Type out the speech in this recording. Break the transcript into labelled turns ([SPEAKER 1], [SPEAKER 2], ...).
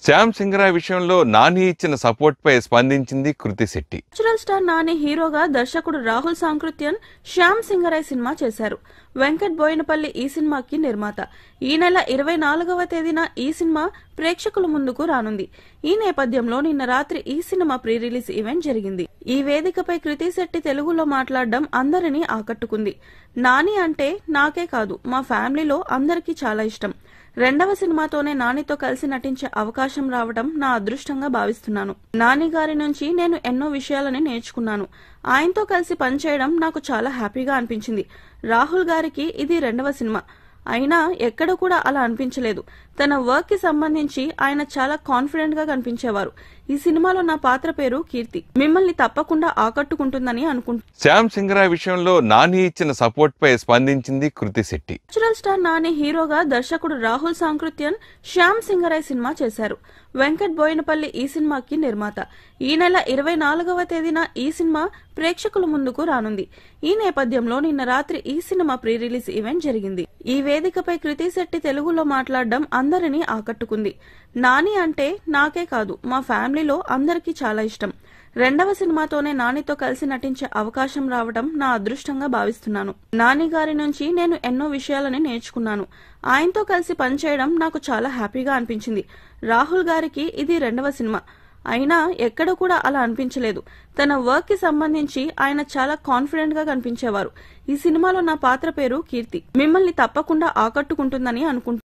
[SPEAKER 1] శ్యామ్ సింగరాయ్ విషయంలో నాని ఇచ్చిన సపోర్ట్ పై స్పందించింది కృతి శెట్టి
[SPEAKER 2] నేచురల్ స్టార్ నాని హీరోగా దర్శకుడు రాహుల్ సాంకృత్యన్ శ్యామ్ సింగరాయ్ సినిమా చేశారు వెంకట్ బోయినపల్లి ఈ సినిమాకి నిర్మాత ఈ నెల ఇరవై నాలుగవ తేదీన ఈ సినిమా ప్రేక్షకుల ముందుకు రానుంది ఈ నేపథ్యంలో నిన్న రాత్రి ఈ సినిమా ప్రీ రిలీజ్ ఈవెంట్ జరిగింది ఈ వేదికపై కృతి శెట్టి తెలుగులో మాట్లాడడం అందరినీ ఆకట్టుకుంది నాని అంటే నాకే కాదు మా ఫ్యామిలీలో అందరికీ చాలా ఇష్టం రెండవ సినిమాతోనే నానితో కలిసి నటించే అవకాశం రావడం నా అదృష్టంగా భావిస్తున్నాను నాని గారి నుంచి నేను ఎన్నో విషయాలని నేర్చుకున్నాను ఆయనతో కలిసి పనిచేయడం నాకు చాలా హ్యాపీగా అనిపించింది రాహుల్ గారికి ఇది రెండవ సినిమా అయినా ఎక్కడ కూడా అలా అనిపించలేదు తన వర్క్ కి సంబంధించి ఆయన చాలా కాన్ఫిడెంట్ గా కనిపించేవారు ఈ సినిమాలో నా పాత్ర పేరు కీర్తి మిమ్మల్ని తప్పకుండా ఆకట్టుకుంటుందని అనుకుంటున్నాను
[SPEAKER 1] శ్యామ్ సింగరాయ్ విషయంలో నాని ఇచ్చిన సపోర్ట్ పై స్పందించింది కృతి శెట్టి
[SPEAKER 2] నేచురల్ స్టార్ నాని హీరోగా దర్శకుడు రాహుల్ సాంకృత్యన్ శ్యామ్ సింగరాయ్ సినిమా చేశారు వెంకట్ బోయినపల్లి ఈ సినిమాకి నిర్మాత ఈ నెల ఇరవై నాలుగవ తేదీన ఈ సినిమా ప్రేక్షకుల ముందుకు రానుంది ఈ నేపథ్యంలో నిన్న రాత్రి ఈ సినిమా ప్రీ రిలీజ్ ఈవెంట్ జరిగింది ఈ వేదికపై కృతి శెట్టి తెలుగులో మాట్లాడడం అందరినీ ఆకట్టుకుంది నాని అంటే నాకే కాదు మా ఫ్యామిలీలో అందరికీ చాలా ఇష్టం రెండవ సినిమాతోనే నానితో కలిసి నటించే అవకాశం రావడం నా అదృష్టంగా భావిస్తున్నాను నాని గారి నుంచి నేను ఎన్నో విషయాలని నేర్చుకున్నాను ఆయనతో కలిసి పనిచేయడం నాకు చాలా హ్యాపీగా అనిపించింది రాహుల్ గారికి ఇది రెండవ సినిమా అయినా ఎక్కడ కూడా అలా అనిపించలేదు తన వర్క్ కి సంబంధించి ఆయన చాలా కాన్ఫిడెంట్ గా కనిపించేవారు ఈ సినిమాలో నా పాత్ర పేరు కీర్తి మిమ్మల్ని తప్పకుండా ఆకట్టుకుంటుందని అనుకుంటున్నాను